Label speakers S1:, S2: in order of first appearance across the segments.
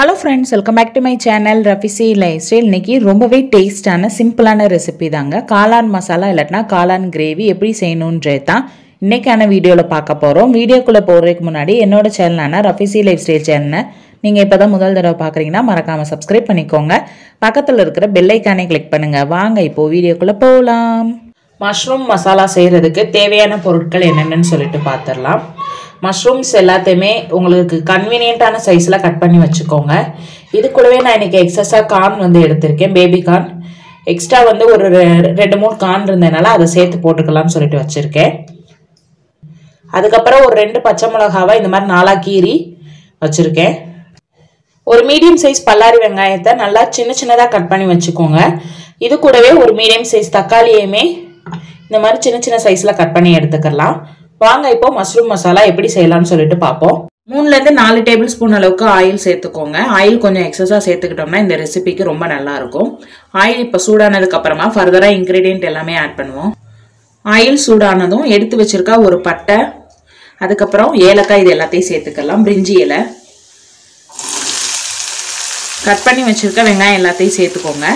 S1: hello friends welcome back to my channel ரஃபிசி life style இன்னைக்கு ரொம்பவே டேஸ்டான சிம்பிளான ரெசிபி தாங்க காளான் மசாலா இல்லாட்டினா காளான் கிரேவி எப்படி செய்யணுன்றது தான் இன்னைக்கான வீடியோவில் பார்க்க போகிறோம் வீடியோக்குள்ளே போகிறதுக்கு முன்னாடி என்னோட சேனலான ரஃபிசி லைஃப் ஸ்டைல் சேனலை நீங்கள் இப்போ தான் முதல் தடவை பார்க்குறீங்கன்னா மறக்காமல் சப்ஸ்கிரைப் பண்ணிக்கோங்க பக்கத்தில் இருக்கிற பெல்லைக்கானே கிளிக் பண்ணுங்கள் வாங்க இப்போது வீடியோக்குள்ளே போகலாம் மஷ்ரூம் மசாலா செய்கிறதுக்கு தேவையான பொருட்கள் என்னென்னு சொல்லிட்டு பார்த்துடலாம் மஷ்ரூம்ஸ் எல்லாத்தையுமே உங்களுக்கு கன்வீனியண்ட்டான சைஸில் கட் பண்ணி வச்சுக்கோங்க இது கூடவே நான் இன்றைக்கி எக்ஸஸாக கார்ன் வந்து எடுத்திருக்கேன் பேபி கார்ன் எக்ஸ்ட்ரா வந்து ஒரு ரெ- ரெண்டு மூணு கார்ன் இருந்ததுனால அதை சேர்த்து போட்டுக்கலாம்னு சொல்லிட்டு வச்சுருக்கேன் அதுக்கப்புறம் ஒரு ரெண்டு பச்சை மிளகாவை இந்த மாதிரி நாலா கீறி வச்சுருக்கேன் ஒரு மீடியம் சைஸ் பல்லாரி வெங்காயத்தை நல்லா சின்ன சின்னதாக கட் பண்ணி வச்சுக்கோங்க இது கூடவே ஒரு மீடியம் சைஸ் தக்காளியுமே இந்த மாதிரி சின்ன சின்ன சைஸில் கட் பண்ணி எடுத்துக்கலாம் வாங்க இப்போ மஷ்ரூம் மசாலா எப்படி செய்யலாம்னு சொல்லிட்டு பார்ப்போம் மூணுலேருந்து நாலு டேபிள் ஸ்பூன் அளவுக்கு ஆயில் சேர்த்துக்கோங்க ஆயில் கொஞ்சம் எக்ஸஸாக சேர்த்துக்கிட்டோம்னா இந்த ரெசிபிக்கு ரொம்ப நல்லா இருக்கும் ஆயில் இப்போ சூடானதுக்கு அப்புறமா ஃபர்தராக இன்க்ரீடியன்ட் எல்லாமே ஆட் பண்ணுவோம் ஆயில் சூடானதும் எடுத்து வச்சிருக்க ஒரு பட்டை அதுக்கப்புறம் ஏலக்காய் இது எல்லாத்தையும் சேர்த்துக்கலாம் பிரிஞ்சி இலை கட் பண்ணி வச்சிருக்க வெங்காயம் எல்லாத்தையும் சேர்த்துக்கோங்க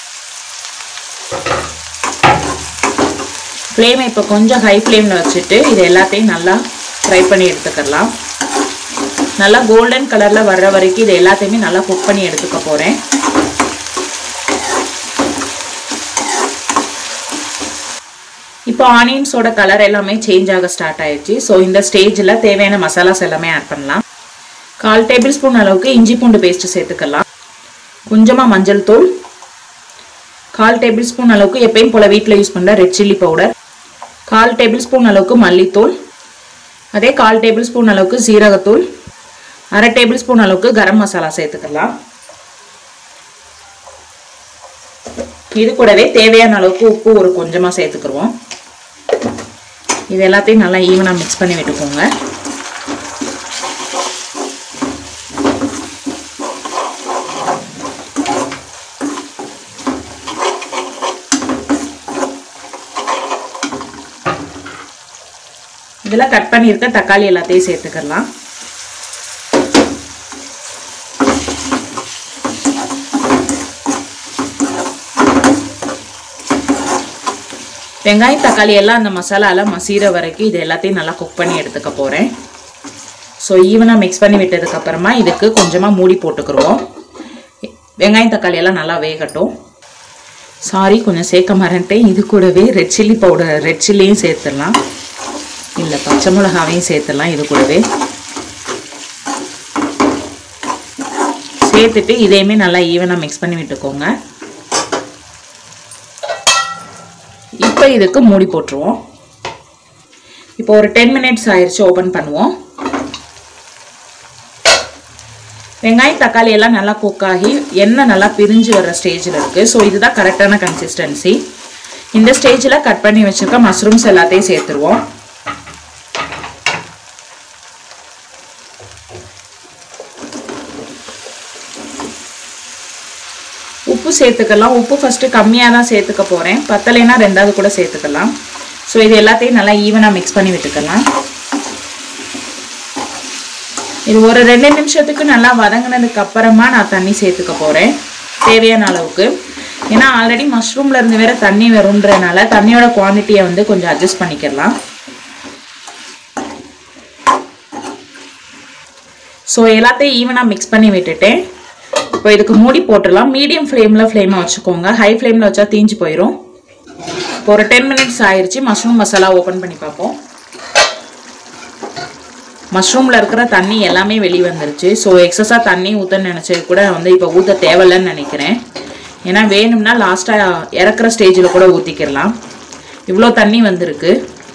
S1: ஃப்ளேமை இப்போ கொஞ்சம் ஹை ஃப்ளேமில் வச்சுட்டு இது எல்லாத்தையும் நல்லா ஃப்ரை பண்ணி எடுத்துக்கலாம் நல்லா கோல்டன் கலரில் வர்ற வரைக்கும் இது எல்லாத்தையுமே நல்லா குக் பண்ணி எடுத்துக்க போகிறேன் இப்போ ஆனியன்ஸோட கலர் எல்லாமே சேஞ்ச் ஆக ஸ்டார்ட் ஆயிடுச்சு ஸோ இந்த ஸ்டேஜில் தேவையான மசாலாஸ் எல்லாமே ஆட் பண்ணலாம் கால் டேபிள் ஸ்பூன் அளவுக்கு இஞ்சி பூண்டு பேஸ்ட்டு சேர்த்துக்கலாம் கொஞ்சமாக மஞ்சள் தூள் கால் டேபிள் ஸ்பூன் அளவுக்கு எப்பயும் போல் வீட்டில் யூஸ் பண்ணுற ரெட் சில்லி பவுடர் கால் டேபிள் ஸ்பூன் அளவுக்கு மல்லித்தூள் அதே கால் டேபிள் ஸ்பூன் அளவுக்கு சீரகத்தூள் அரை டேபிள் ஸ்பூன் அளவுக்கு கரம் மசாலா சேர்த்துக்கலாம் இது கூடவே தேவையான அளவுக்கு உப்பு ஒரு கொஞ்சமாக சேர்த்துக்கிருவோம் இது எல்லாத்தையும் நல்லா ஈவனாக மிக்ஸ் பண்ணி விட்டுக்கோங்க இதில் கட் பண்ணியிருக்க தக்காளி எல்லாத்தையும் சேர்த்துக்கலாம் வெங்காயம் தக்காளி எல்லாம் அந்த மசாலாவில் மசீர வரைக்கும் இது எல்லாத்தையும் நல்லா குக் பண்ணி எடுத்துக்க போகிறேன் ஸோ ஈவனாக மிக்ஸ் பண்ணி விட்டதுக்கப்புறமா இதுக்கு கொஞ்சமாக மூடி போட்டுக்கிருவோம் வெங்காயம் தக்காளி எல்லாம் நல்லா வேகட்டும் சாரி கொஞ்சம் சேர்க்க மறந்துட்டேன் இது கூடவே ரெட் சில்லி பவுடர் ரெட் சில்லியும் சேர்த்துடலாம் இல்லை பச்சை மிளகாவையும் சேர்த்துடலாம் இது கூடவே சேர்த்துட்டு இதையுமே நல்லா ஈவனாக மிக்ஸ் பண்ணி விட்டுக்கோங்க இப்போ இதுக்கு மூடி போட்டுருவோம் இப்போ ஒரு டென் மினிட்ஸ் ஆயிடுச்சு ஓப்பன் பண்ணுவோம் வெங்காயம் தக்காளி எல்லாம் நல்லா குக் ஆகி எண்ணெய் நல்லா பிரிஞ்சு வர்ற ஸ்டேஜில் இருக்குது ஸோ இதுதான் கரெக்டான கன்சிஸ்டன்சி இந்த ஸ்டேஜில் கட் பண்ணி வச்சுருக்க மஷ்ரூம்ஸ் எல்லாத்தையும் சேர்த்துருவோம் உப்பு சேர்த்துக்கலாம் உப்பு ஃபஸ்ட்டு கம்மியாக தான் சேர்த்துக்க போகிறேன் பத்தலைன்னா ரெண்டாவது கூட சேர்த்துக்கலாம் ஸோ இது எல்லாத்தையும் நல்லா ஈவனாக மிக்ஸ் பண்ணி விட்டுக்கலாம் இது ஒரு ரெண்டு நிமிஷத்துக்கு நல்லா வதங்கினதுக்கு அப்புறமா நான் தண்ணி சேர்த்துக்க போகிறேன் தேவையான அளவுக்கு ஏன்னா ஆல்ரெடி மஷ்ரூம்ல இருந்து வேற தண்ணி வரும்ன்றனால தண்ணியோட குவான்டிட்டியை வந்து கொஞ்சம் அட்ஜஸ்ட் பண்ணிக்கலாம் ஸோ எல்லாத்தையும் ஈவனாக மிக்ஸ் பண்ணி விட்டுட்டேன் இப்போ இதுக்கு மூடி போட்டுடலாம் மீடியம் ஃப்ளேமில் ஃப்ளேமை வச்சுக்கோங்க ஹை ஃப்ளேமில் வச்சா தீஞ்சு போயிடும் இப்போ ஒரு டென் மினிட்ஸ் ஆயிடுச்சு மஷ்ரூம் மசாலா ஓப்பன் பண்ணி பார்ப்போம் மஷ்ரூமில் இருக்கிற தண்ணி எல்லாமே வெளியே வந்துருச்சு ஸோ எக்ஸஸாக தண்ணி ஊற்றன்னு நினச்சது கூட வந்து இப்போ ஊற்ற தேவையில்லைன்னு நினைக்கிறேன் ஏன்னா வேணும்னா லாஸ்ட்டாக இறக்குற ஸ்டேஜில் கூட ஊற்றிக்கிடலாம் இவ்வளோ தண்ணி வந்திருக்கு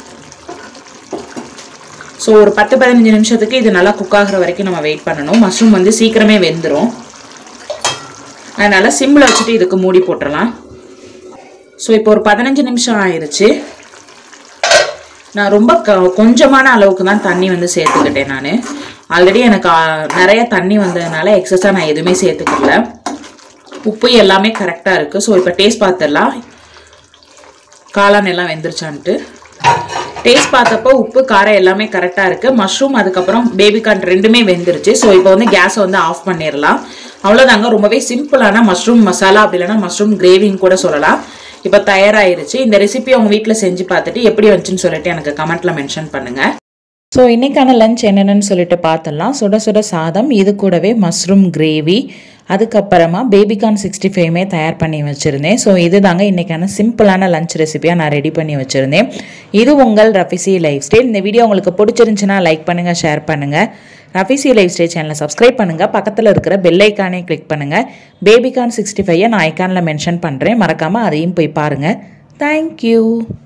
S1: ஸோ ஒரு பத்து பதினஞ்சு நிமிஷத்துக்கு இது நல்லா குக் ஆகுற வரைக்கும் நம்ம வெயிட் பண்ணணும் மஷ்ரூம் வந்து சீக்கிரமே வெந்துடும் அதனால் சிம்மில் வச்சுட்டு இதுக்கு மூடி போட்டுடலாம் ஸோ இப்போ ஒரு பதினஞ்சு நிமிஷம் ஆயிடுச்சு நான் ரொம்ப க கொஞ்சமான அளவுக்கு தான் தண்ணி வந்து சேர்த்துக்கிட்டேன் நான் ஆல்ரெடி எனக்கு ஆ, நிறைய தண்ணி வந்ததுனால எக்ஸஸாக நான் எதுவுமே சேர்த்துக்கல உப்பு எல்லாமே கரெக்டாக இருக்குது ஸோ இப்போ டேஸ்ட் பார்த்துடலாம் காளான் எல்லாம் வெந்துருச்சான்ட்டு டேஸ்ட் பார்த்தப்போ உப்பு காரம் எல்லாமே கரெக்டாக இருக்குது மஷ்ரூம் அதுக்கப்புறம் பேபிகார்ன் ரெண்டுமே வெந்துருச்சு ஸோ இப்போ வந்து கேஸை வந்து ஆஃப் பண்ணிடலாம் அவ்வளோதாங்க ரொம்பவே சிம்பிளான மஷ்ரூம் மசாலா அப்படி இல்லைன்னா மஷ்ரூம் கிரேவின்னு கூட சொல்லலாம் இப்போ தயாராயிருச்சு இந்த ரெசிபி உங்கள் வீட்டில் செஞ்சு பார்த்துட்டு எப்படி வந்துச்சுன்னு சொல்லிட்டு எனக்கு கமெண்ட்டில் மென்ஷன் பண்ணுங்கள் ஸோ இன்றைக்கான லஞ்ச் என்னென்னு சொல்லிட்டு பார்த்துடலாம் சுட சுட சாதம் இது கூடவே மஷ்ரூம் கிரேவி அதுக்கப்புறமா பேபிகார்ன் சிக்ஸ்டி ஃபைவ்மே தயார் பண்ணி வச்சுருந்தேன் ஸோ இது தாங்க இன்றைக்கான சிம்பிளான லஞ்ச் ரெசிபியாக நான் ரெடி பண்ணி வச்சுருந்தேன் இது உங்கள் ரஃபிசி லைஃப் ஸ்டைல் இந்த வீடியோ உங்களுக்கு பிடிச்சிருந்துச்சுன்னா லைக் பண்ணுங்கள் ஷேர் பண்ணுங்கள் ரஃபிசி லைஃப் ஸ்டைல் சேனலை சப்ஸ்கிரைப் பண்ணுங்கள் பக்கத்தில் இருக்கிற பெல் ஐக்கானே கிளிக் பண்ணுங்கள் பேபிகார்ன் சிக்ஸ்டி ஃபைவை நான் ஐக்கானில் மென்ஷன் பண்ணுறேன் மறக்காமல் அதையும் போய் பாருங்கள் தேங்க்யூ